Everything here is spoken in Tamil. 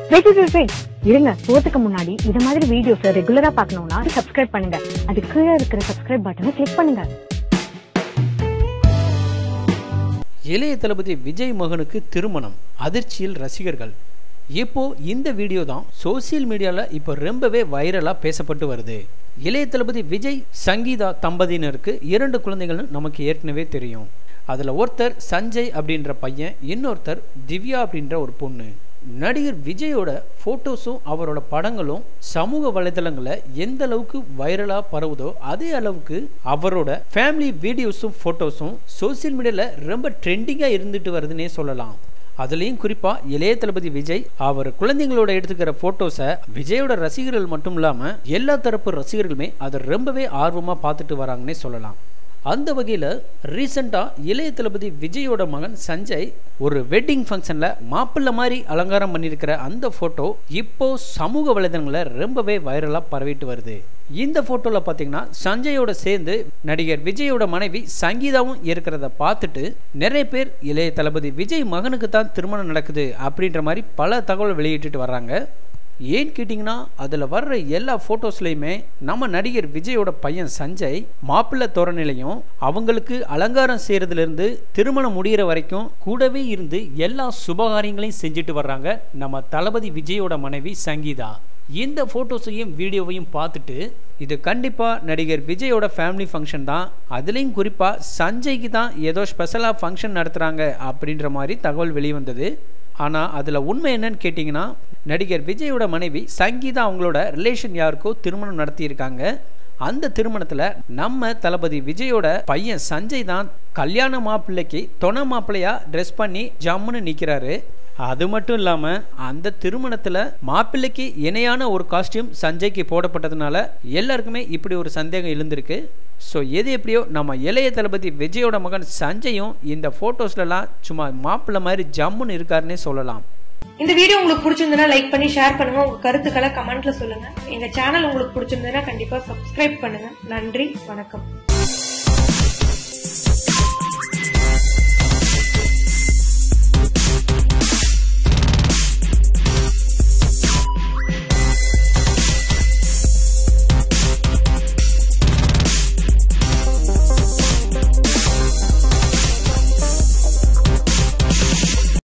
வெயிட் வெயிட் வெயிட் இருங்க போறதுக்கு முன்னாடி இது மாதிரி வீடியோஸ் ரெகுலரா பார்க்கணும்னா சப்ஸ்கிரைப் பண்ணுங்க அது கீழே இருக்கிற சப்ஸ்கிரைப் பட்டனை கிளிக் பண்ணுங்க இளைய தளபதி விஜய் மகனுக்கு திருமணம் அதிர்ச்சியில் ரசிகர்கள் இப்போ இந்த வீடியோ தான் சோசியல் மீடியாவில் இப்போ ரொம்பவே வைரலாக பேசப்பட்டு வருது இளைய தளபதி விஜய் சங்கீதா தம்பதியினருக்கு இரண்டு குழந்தைகள்னு நமக்கு ஏற்கனவே தெரியும் அதில் ஒருத்தர் சஞ்சய் அப்படின்ற பையன் இன்னொருத்தர் திவ்யா அப்படின்ற ஒரு பொண்ணு நடிகர் விஜயோட ஃபோட்டோஸும் அவரோட படங்களும் சமூக வலைதளங்களில் எந்த அளவுக்கு வைரலாக பரவுதோ அதே அளவுக்கு அவரோட ஃபேமிலி வீடியோஸும் ஃபோட்டோஸும் சோசியல் மீடியாவில் ரொம்ப ட்ரெண்டிங்காக இருந்துட்டு வருதுன்னே சொல்லலாம் அதுலேயும் குறிப்பாக இளைய தளபதி விஜய் அவர் குழந்தைங்களோட எடுத்துக்கிற ஃபோட்டோஸை விஜயோட ரசிகர்கள் மட்டும் இல்லாமல் எல்லா தரப்பு ரசிகர்களுமே அதை ரொம்பவே ஆர்வமாக பார்த்துட்டு வராங்கன்னே சொல்லலாம் அந்த வகையில் ரீசெண்டாக இளைய தளபதி விஜயோட மகன் சஞ்சய் ஒரு வெட்டிங் ஃபங்க்ஷனில் மாப்பிள்ளை மாதிரி அலங்காரம் பண்ணியிருக்கிற அந்த ஃபோட்டோ இப்போ சமூக வலைதளங்களில் ரொம்பவே வைரலாக பரவிட்டு வருது இந்த ஃபோட்டோவில் பார்த்தீங்கன்னா சஞ்சயோட சேர்ந்து நடிகர் விஜயோட மனைவி சங்கீதாவும் இருக்கிறத பார்த்துட்டு நிறைய பேர் இளைய தளபதி விஜய் மகனுக்கு தான் திருமணம் நடக்குது அப்படின்ற மாதிரி பல தகவல் வெளியிட்டுட்டு வர்றாங்க ஏன்னு கேட்டிங்கன்னா அதில் வர்ற எல்லா ஃபோட்டோஸ்லையுமே நம்ம நடிகர் விஜயோட பையன் சஞ்சய் மாப்பிள்ளை தோரணையிலையும் அவங்களுக்கு அலங்காரம் செய்கிறதுலேருந்து திருமணம் முடிகிற வரைக்கும் கூடவே இருந்து எல்லா சுபகாரியங்களையும் செஞ்சுட்டு வர்றாங்க நம்ம தளபதி விஜயோட மனைவி சங்கீதா இந்த ஃபோட்டோஸையும் வீடியோவையும் பார்த்துட்டு இது கண்டிப்பாக நடிகர் விஜயோட ஃபேமிலி ஃபங்க்ஷன் தான் அதுலேயும் குறிப்பாக சஞ்சய்க்கு தான் ஏதோ ஸ்பெஷலாக ஃபங்க்ஷன் நடத்துகிறாங்க அப்படின்ற மாதிரி தகவல் வெளிவந்தது ஆனால் அதில் உண்மை என்னன்னு கேட்டிங்கன்னா நடிகர் விஜயோட மனைவி சங்கீதா அவங்களோட ரிலேஷன் யாருக்கோ திருமணம் நடத்தியிருக்காங்க அந்த திருமணத்தில் நம்ம தளபதி விஜயோட பையன் சஞ்சய் தான் கல்யாண மாப்பிள்ளைக்கு தொண மாப்பிள்ளையாக ட்ரெஸ் பண்ணி ஜம்முன்னு நிற்கிறாரு அது மட்டும் இல்லாமல் அந்த திருமணத்தில் மாப்பிள்ளைக்கு இணையான ஒரு காஸ்டியூம் சஞ்சய்க்கு போடப்பட்டதுனால எல்லாருக்குமே இப்படி ஒரு சந்தேகம் எழுந்திருக்கு ஸோ எது எப்படியோ நம்ம இளைய தளபதி விஜயோட மகன் சஞ்சயும் இந்த ஃபோட்டோஸ்லலாம் சும்மா மாப்பிள்ளை மாதிரி ஜம்முன்னு இருக்காருன்னே சொல்லலாம் இந்த வீடியோ உங்களுக்கு பிடிச்சிருந்ததுன்னா லைக் பண்ணி ஷேர் பண்ணுங்க உங்க கருத்துக்களை கமெண்ட்ல சொல்லுங்க எங்க சேனல் உங்களுக்கு பிடிச்சிருந்ததுன்னா கண்டிப்பா சப்ஸ்கிரைப் பண்ணுங்க நன்றி வணக்கம்